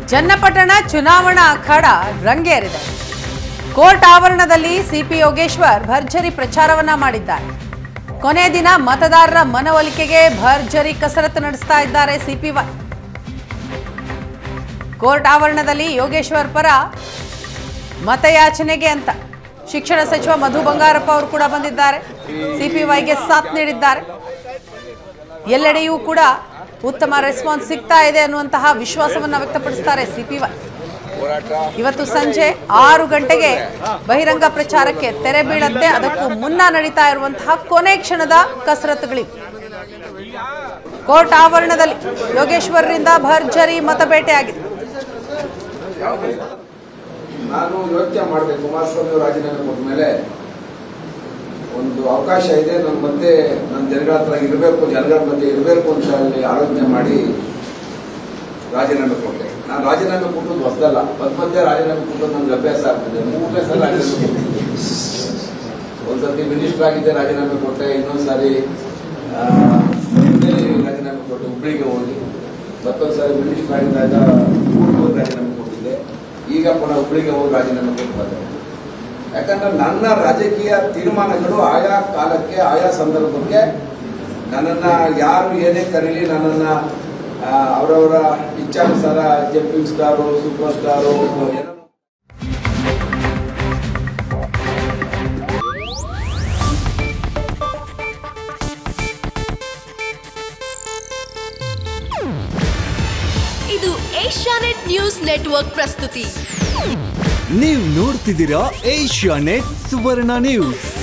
ಚನ್ನಪಟ್ಟಣ ಚುನಾವಣಾ ಅಖಾಡ ರಂಗೇರಿದೆ ಕೋರ್ಟ್ ಆವರಣದಲ್ಲಿ ಸಿಪಿ ಯೋಗೇಶ್ವರ್ ಭರ್ಜರಿ ಪ್ರಚಾರವನ್ನ ಮಾಡಿದ್ದಾರೆ ಕೊನೆ ದಿನ ಮತದಾರರ ಮನವೊಲಿಕೆಗೆ ಭರ್ಜರಿ ಕಸರತ್ತು ನಡೆಸ್ತಾ ಇದ್ದಾರೆ ಸಿಪಿವೈ ಕೋರ್ಟ್ ಆವರಣದಲ್ಲಿ ಯೋಗೇಶ್ವರ್ ಪರ ಮತಯಾಚನೆಗೆ ಅಂತ ಶಿಕ್ಷಣ ಸಚಿವ ಮಧು ಬಂಗಾರಪ್ಪ ಅವರು ಕೂಡ ಬಂದಿದ್ದಾರೆ ಸಿಪಿವೈಗೆ ಸಾಥ್ ನೀಡಿದ್ದಾರೆ ಎಲ್ಲೆಡೆಯೂ ಕೂಡ ಉತ್ತಮ ರೆಸ್ಪಾನ್ಸ್ ಸಿಗ್ತಾ ಇದೆ ಅನ್ನುವಂತಹ ವಿಶ್ವಾಸವನ್ನ ವ್ಯಕ್ತಪಡಿಸ್ತಾರೆ ಸಿಪಿವೈ ಇವತ್ತು ಸಂಜೆ ಆರು ಗಂಟೆಗೆ ಬಹಿರಂಗ ಪ್ರಚಾರಕ್ಕೆ ತೆರೆ ಬೀಳತ್ತೆ ಅದಕ್ಕೂ ಮುನ್ನ ನಡೀತಾ ಇರುವಂತಹ ಕೊನೆ ಕ್ಷಣದ ಕಸರತ್ತುಗಳಿವೆ ಕೋರ್ಟ್ ಆವರಣದಲ್ಲಿ ಯೋಗೇಶ್ವರರಿಂದ ಭರ್ಜರಿ ಮತಬೇಟೆ ಆಗಿದೆ ನಾನು ಯೋಚನೆ ಮಾಡಿದೆ ಕುಮಾರಸ್ವಾಮಿ ಅವರು ರಾಜೀನಾಮೆ ಕೊಟ್ಟ ಮೇಲೆ ಒಂದು ಅವಕಾಶ ಇದೆ ನನ್ನ ಮತ್ತೆ ನನ್ನ ಜನಗಳ ಹತ್ರ ಇರಬೇಕು ಜನಗಳ ಮಧ್ಯೆ ಇರಬೇಕು ಅಂತ ಅಲ್ಲಿ ಆಲೋಚನೆ ಮಾಡಿ ರಾಜೀನಾಮೆ ಕೊಟ್ಟೆ ನಾನು ರಾಜೀನಾಮೆ ಕೊಟ್ಟದ್ದು ಹೊಸದಲ್ಲ ಮಧ್ಯ ಮಧ್ಯೆ ರಾಜೀನಾಮೆ ಕೊಟ್ಟದ್ದು ನನಗೆ ಅಭ್ಯಾಸ ಆಗ್ತದೆ ಮೂರನೇ ಸಲ ರಾಜೀನಾಮೆ ಕೊಟ್ಟೆ ಒಂದ್ಸತಿ ಮಿನಿಸ್ಟರ್ ಆಗಿದ್ದೆ ರಾಜೀನಾಮೆ ಕೊಟ್ಟೆ ಇನ್ನೊಂದು ಸಾರಿ ಆ, ಮುಂದೆ ರಾಜೀನಾಮೆ ಕೊಟ್ಟೆ ಹುಬ್ಳಿಗೆ ಹೋಗಿ ಮತ್ತೊಂದು ಸಾರಿ ಮಿನಿಸ್ಟರ್ ಆಗಿದ್ದಾಗ ಊರಿಗೆ ಹೋಗಿ ರಾಜೀನಾಮೆ ಕೊಟ್ಟಿದ್ದೆ ಈಗ ಪುನಃ ಹುಬ್ಳಿಗೆ ಹೋಗಿ ರಾಜೀನಾಮೆ ಕೊಟ್ಟು ಬಂದೆ ಯಾಕಂದ್ರೆ ನನ್ನ ರಾಜಕೀಯ ತೀರ್ಮಾನಗಳು ಆಯಾ ಕಾಲಕ್ಕೆ ಆಯಾ ಸಂದರ್ಭಕ್ಕೆ ನನ್ನನ್ನ ಯಾರು ಏನೇ ಕರೀಲಿ ನನ್ನನ್ನ ಆ, ಅವರವರ ಇಚ್ಛಾನುಸಾರ ಜಂಪಿಂಗ್ ಸ್ಟಾರು ಸೂಪರ್ ಸ್ಟಾರು ಏನೋ ಇದು ಏಷ್ಯಾನೆಟ್ ನ್ಯೂಸ್ ನೆಟ್ವರ್ಕ್ ಪ್ರಸ್ತುತಿ ನೀವು ನೋಡ್ತಿದ್ದೀರಾ ಏಷ್ಯಾ ನೆಟ್ ಸುವರ್ಣ ನ್ಯೂಸ್